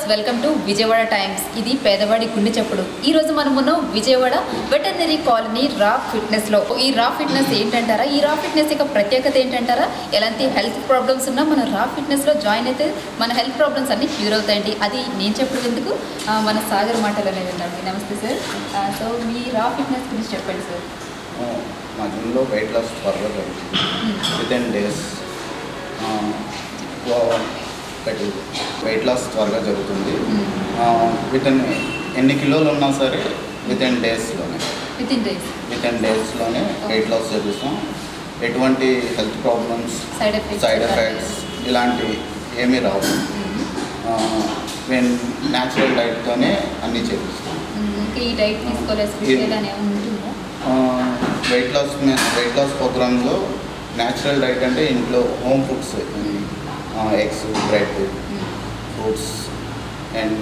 Welcome to Vijayawada Times ఇది పేదవాడి గుండె చెప్పుడు ఈ రోజు మనం ఉన్నాం Vijayawada veterinary colony Raa fitness లో ఈ రా ఫిట్నెస్ ఏంటంటారా ఈ రా ఫిట్నెస్ యొక్క ప్రత్యేకత ఏంటంటారా ఎలాంటి హెల్త్ ప్రాబ్లమ్స్ ఉన్నా మన రా ఫిట్నెస్ లో జాయిన్ అయితే మన హెల్త్ ప్రాబ్లమ్స్ అన్ని క్యూర్ అవుతాయండి అది నేను చెప్పడం ఎందుకు ఆ, మన సాగర్ మాటలు అనేది ఉందండి నమస్తే సార్ ఆ, సో మీ రా ఫిట్నెస్ గురించి చెప్పండి సార్ మా జిమ్లో వెయిట్ లాస్ త్వరగా జరుగుతుంది విత్ ఇన్ డేస్ ఒకటి వెయిట్ లాస్ త్వరగా జరుగుతుంది విత్ ఇన్ ఎన్ని కిలోలు ఉన్నా సరే విత్ ఇన్ డేస్లోనే within days within డేస్లోనే వెయిట్ లాస్ జరుగుతాం ఎటువంటి health problems side effects side effects ఇలాంటివి ఏమీ రావు మేము న్యాచురల్ డైట్తోనే అన్నీ చేపిస్తాం ఈ డైట్ తీసుకోలేదు స్పెషల్ అని ఏమైనా ఉంటుందా వెయిట్ లాస్ వెయిట్ లాస్ ప్రోగ్రాంలో న్యాచురల్ డైట్ అంటే ఇంట్లో home foods eggs bread fruits and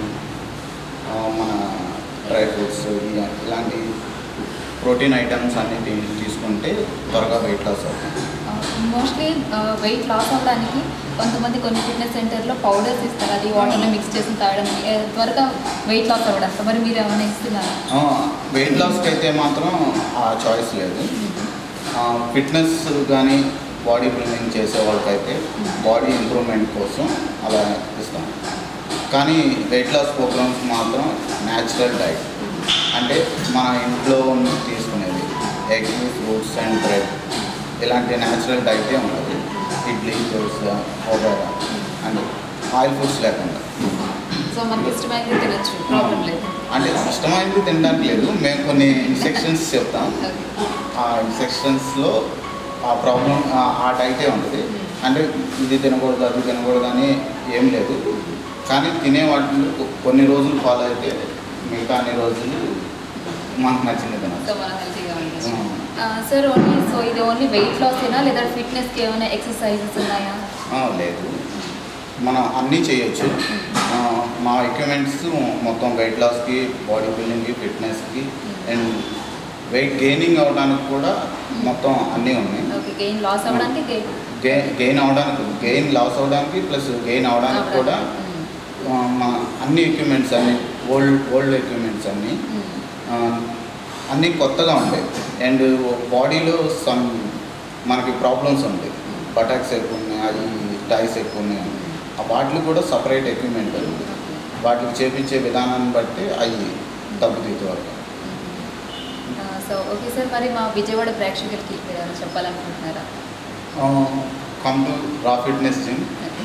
మన డ్రై ఫ్రూట్స్ ఇలాంటి ప్రోటీన్ ఐటమ్స్ అన్ని తీ- తీసుకుంటే త్వరగా వెయిట్ లాస్ అవుతుంది మోస్ట్లీ వెయిట్ లాస్ అవ్వడానికి కొంతమంది కొన్ని ఫిట్నెస్ సెంటర్లో పౌడర్స్ ఇస్తారు అది వాటర్లో మిక్స్ చేసి తాగడం ఏ, త్వరగా వెయిట్ లాస్ అవ్వడానికి మరి మీరు ఏమైనా ఇస్తున్నారా వెయిట్ లాస్కి అయితే మాత్రం ఆ చాయిస్ లేదు ఫిట్నెస్ కానీ బాడీ బిల్డింగ్ చేసే వాళ్ళకైతే బాడీ ఇంప్రూవ్మెంట్ కోసం అలా ఇస్తాం కానీ వెయిట్ లాస్ ప్రోగ్రామ్స్ మాత్రం న్యాచురల్ డైట్ అంటే మన ఇంట్లో తీసుకునేది ఎగ్ ఫ్రూట్స్ అండ్ బ్రెడ్ ఇలాంటి న్యాచురల్ డైటే ఉంటుంది ఇడ్లీ దోశ వగేరా అండ్ ఆయిల్ ఫుడ్స్ లేకుండా సో మనకి ఇష్టమైనది తినొచ్చు ప్రాబ్లం లేదు అంటే ఇష్టమైనది తినడానికి లేదు మేము కొన్ని ఇన్స్ట్రక్షన్స్ చెప్తాం Okay. ఆ ఇన్స్ట్రక్షన్స్లో ఆ ప్రాబ్లం ఆ డైటే ఉంటుంది అంటే ఇది తినకూడదు అది తినకూడదు అని ఏం లేదు కానీ తినే వాటిలో కొన్ని రోజులు ఫాలో అయితే మిగతా అన్ని రోజులు మనకు నచ్చింది సో తినచ్చు మనం హెల్తీగా ఉండొచ్చు ఆ. సార్ ఓన్లీ సో ఇది ఓన్లీ వెయిట్ లాస్ అయినా లేదా ఫిట్నెస్కి ఏమైనా ఎక్సర్సైజెస్ ఉన్నాయా ఆ, లేదు మనం అన్నీ చేయొచ్చు ఆ, మా ఎక్విప్మెంట్స్ మొత్తం వెయిట్ లాస్కి బాడీ బిల్డింగ్కి ఫిట్నెస్కి అండ్ వెయిట్ గెయినింగ్ అవ్వడానికి కూడా మొత్తం అన్నీ ఉన్నాయి ఓకే గెయిన్ లాస్ అవ్వడానికి గెయిన్ గెయిన్ గెయిన్ అవడానికి గెయిన్ లాస్ అవడానికి ప్లస్ గెయిన్ అవడానికి కూడా ఆ, మా అన్ని ఎక్విప్మెంట్స్ అన్ని ఓల్డ్ ఓల్డ్ ఎక్విప్మెంట్స్ అన్నీ ఆ, అన్నీ కొత్తగా ఉంటాయి అండ్ బాడీలో సమ్ మనకి ప్రాబ్లమ్స్ ఉంటాయి బటాక్స్ ఎక్కువ ఉన్నాయి అవి టైస్ ఎక్కువ ఉన్నాయి ఆ వాటికి కూడా సపరేట్ ఎక్విప్మెంట్ ఉంది వాటికి చేపించే విధానాన్ని బట్టి అవి తగ్గుతాయి వరకు సో ఓకే సార్ మరి మా విజయవాడ ప్రేక్షకులకి మీరు ఏమైనా చెప్పాలనుకుంటున్నారా come to Raa fitness gym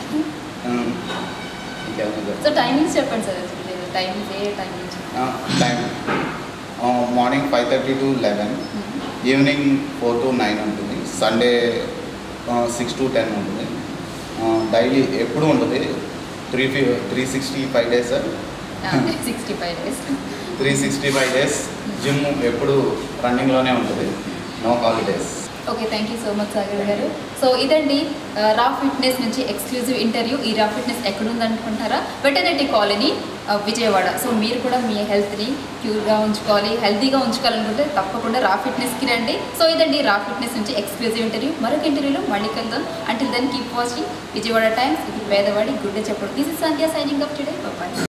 ఇంకేమైనా సో టైమింగ్స్ చెప్పండి సార్ టైమింగ్స్ ఏ timings time morning five thirty to eleven evening four to nine ఉంటుంది సండే సిక్స్ టు టెన్ ఉంటుంది డైలీ ఎప్పుడు ఉంటుంది త్రీ ఫి three sixty five days sixty five days three sixty five days gym ఎప్పుడు రన్నింగ్లోనే ఉంటుంది no holidays okay thank you so much Sagar garu so ఇదండి ఆ, రా ఫిట్నెస్ నుంచి ఎక్స్క్లూజివ్ ఇంటర్వ్యూ ఈ రా ఫిట్నెస్ ఎక్కడుంది అనుకుంటారా వెటర్నరీ కాలనీ ఆ, విజయవాడ సో మీరు కూడా మీ హెల్త్ని క్యూర్గా ఉంచుకోవాలి హెల్తీగా ఉంచుకోవాలనుకుంటే తప్పకుండా రా ఫిట్నెస్కి రండి సో ఇదండి రా ఫిట్నెస్ నుంచి ఎక్స్క్లూజివ్ ఇంటర్వ్యూ మరొక ఇంటర్వ్యూలో మళ్ళీ కలుద్దాం until then keep watching Vijayawada Times ఇది పేదవాడి గుడ్డ చెప్పడం this is Sandhya signing up today bye